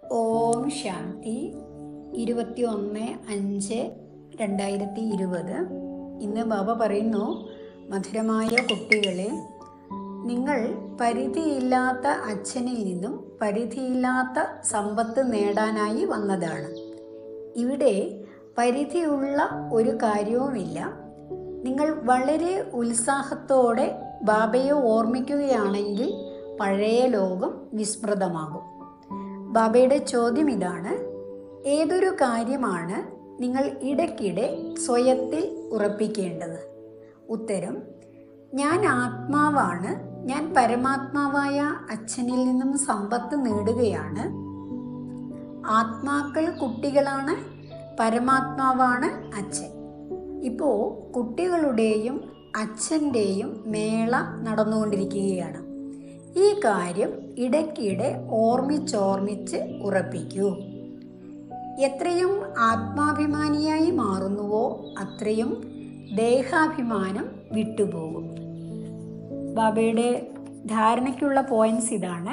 ഓം ശാന്തി ഇരുപത്തി ഒന്ന് അഞ്ച് രണ്ടായിരത്തി ഇരുപത് ഇന്ന് ബാബ പറയുന്നു മധുരമായ കുട്ടികളെ നിങ്ങൾ പരിധിയില്ലാത്ത അച്ഛനിൽ നിന്നും പരിധിയില്ലാത്ത സമ്പത്ത് നേടാനായി വന്നതാണ് ഇവിടെ പരിധിയുള്ള ഒരു കാര്യവുമില്ല നിങ്ങൾ വളരെ ഉത്സാഹത്തോടെ ബാബയെ ഓർമ്മിക്കുകയാണെങ്കിൽ പഴയ ലോകം വിസ്മൃതമാകും ബാബയുടെ ചോദ്യം ഇതാണ് ഏതൊരു കാര്യമാണ് നിങ്ങൾ ഇടയ്ക്കിടെ സ്വയത്തിൽ ഉറപ്പിക്കേണ്ടത് ഉത്തരം ഞാൻ ആത്മാവാണ് ഞാൻ പരമാത്മാവായ അച്ഛനിൽ നിന്നും സമ്പത്ത് നേടുകയാണ് ആത്മാക്കൾ കുട്ടികളാണ് പരമാത്മാവാണ് അച്ഛൻ ഇപ്പോൾ കുട്ടികളുടെയും അച്ഛൻ്റെയും മേള നടന്നുകൊണ്ടിരിക്കുകയാണ് ഈ കാര്യം ഇടയ്ക്കിടെ ഓർമ്മിച്ചോർമ്മിച്ച് ഉറപ്പിക്കൂ എത്രയും ആത്മാഭിമാനിയായി മാറുന്നുവോ അത്രയും ദേഹാഭിമാനം വിട്ടുപോകും ബാബയുടെ ധാരണയ്ക്കുള്ള പോയിന്റ്സ് ഇതാണ്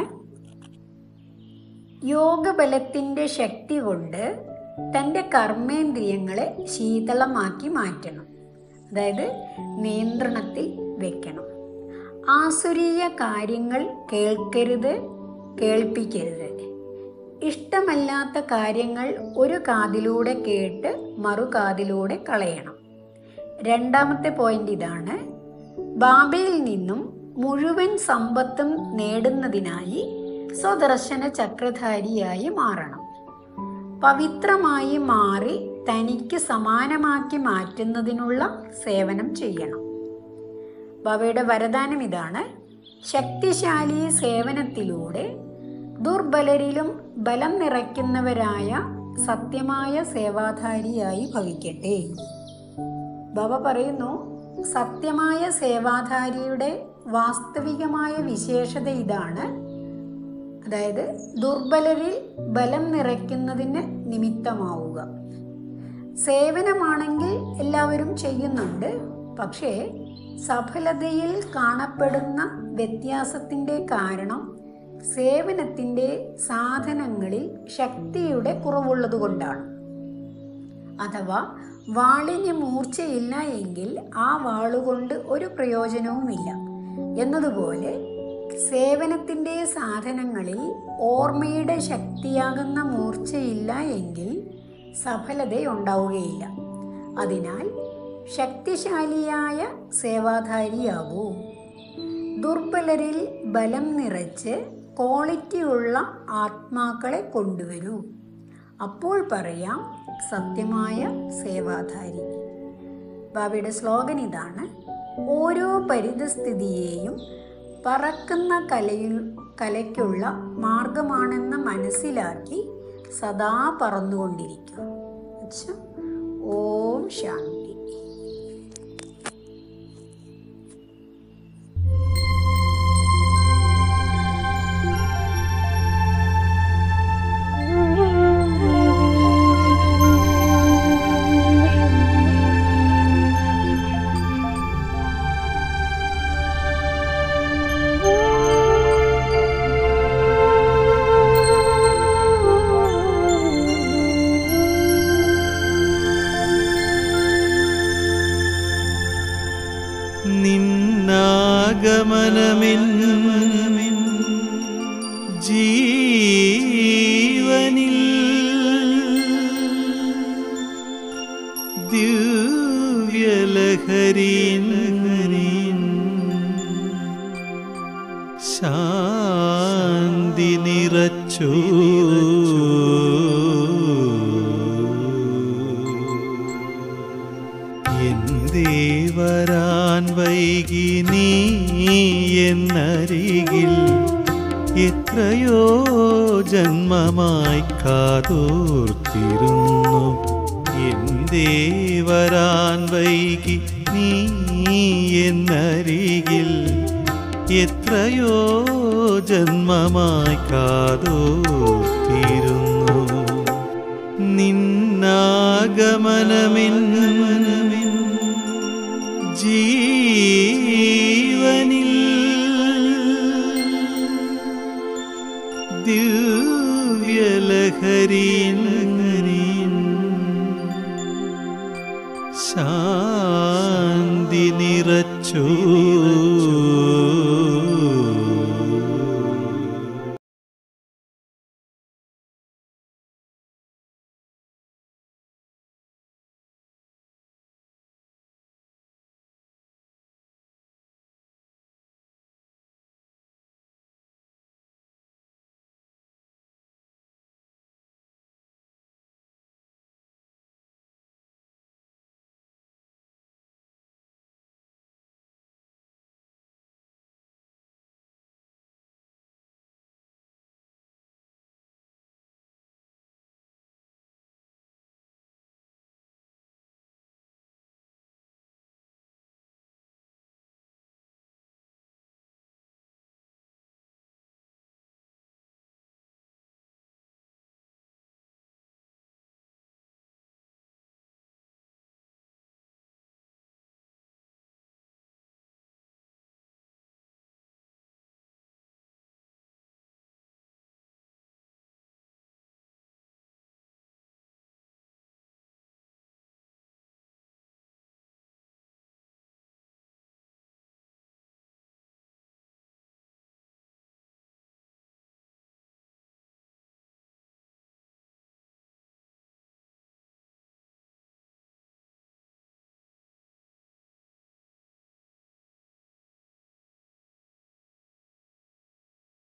യോഗബലത്തിൻ്റെ ശക്തി കൊണ്ട് തൻ്റെ കർമ്മേന്ദ്രിയങ്ങളെ ശീതളമാക്കി മാറ്റണം അതായത് നിയന്ത്രണത്തിൽ വെക്കണം ആസുരീയ കാര്യങ്ങൾ കേൾക്കരുത് കേൾപ്പിക്കരുത് ഇഷ്ടമല്ലാത്ത കാര്യങ്ങൾ ഒരു കാതിലൂടെ കേട്ട് മറുകാതിലൂടെ കളയണം രണ്ടാമത്തെ പോയിന്റ് ഇതാണ് ബാബയിൽ നിന്നും മുഴുവൻ സമ്പത്തും നേടുന്നതിനായി സ്വദർശന ചക്രധാരിയായി മാറണം പവിത്രമായി മാറി തനിക്ക് സമാനമാക്കി മാറ്റുന്നതിനുള്ള സേവനം ചെയ്യണം ബാബയുടെ വരദാനം ഇതാണ് ശക്തിശാലി സേവനത്തിലൂടെ ദുർബലരിലും ബലം നിറയ്ക്കുന്നവരായ സത്യമായ സേവാധാരിയായി ഭവിക്കട്ടെ ബാബ പറയുന്നു സത്യമായ സേവാധാരിയുടെ വാസ്തവികമായ വിശേഷത ഇതാണ് അതായത് ദുർബലരിൽ ബലം നിറയ്ക്കുന്നതിന് നിമിത്തമാവുക സേവനമാണെങ്കിൽ എല്ലാവരും ചെയ്യുന്നുണ്ട് പക്ഷേ സഫലതയിൽ കാണപ്പെടുന്ന വ്യത്യാസത്തിൻ്റെ കാരണം സേവനത്തിൻ്റെ സാധനങ്ങളിൽ ശക്തിയുടെ കുറവുള്ളതുകൊണ്ടാണ് അഥവാ വാളിന് മൂർച്ചയില്ല എങ്കിൽ ആ വാളുകൊണ്ട് ഒരു പ്രയോജനവുമില്ല എന്നതുപോലെ സേവനത്തിൻ്റെ സാധനങ്ങളിൽ ഓർമ്മയുടെ ശക്തിയാകുന്ന മൂർച്ചയില്ല എങ്കിൽ സഫലതയുണ്ടാവുകയില്ല അതിനാൽ ശക്തിശാലിയായ സേവാധാരിയാകൂ ദുർബലരിൽ ബലം നിറച്ച് ക്വാളിറ്റിയുള്ള ആത്മാക്കളെ കൊണ്ടുവരൂ അപ്പോൾ പറയാം സത്യമായ സേവാധാരി ബാബയുടെ സ്ലോഗൻ ഇതാണ് ഓരോ പരിതസ്ഥിതിയെയും പറക്കുന്ന കലയിൽ കലയ്ക്കുള്ള മാർഗമാണെന്ന് മനസ്സിലാക്കി സദാ പറന്നുകൊണ്ടിരിക്കുക അച്ഛാ ഓം ശാന്തി നിന്നാഗമനമിൻ ജീവനിൽ ദിവ്യലഹരീൻ ശാന്തി നിറച്ചു എന്തേ വരാൻ വൈകി നീ എന്നരികിൽ എത്രയോ ജന്മമായി കാതോർത്തിരുന്നു എന്തേ വരാൻ വൈകി നീ എന്നരികിൽ എത്രയോ ജന്മമായി കാതോർത്തിരുന്നു നിന്നാഗമനമിൻ ജീവനിൽ ദിവ്യലഹരീൻ ശാന്തമാ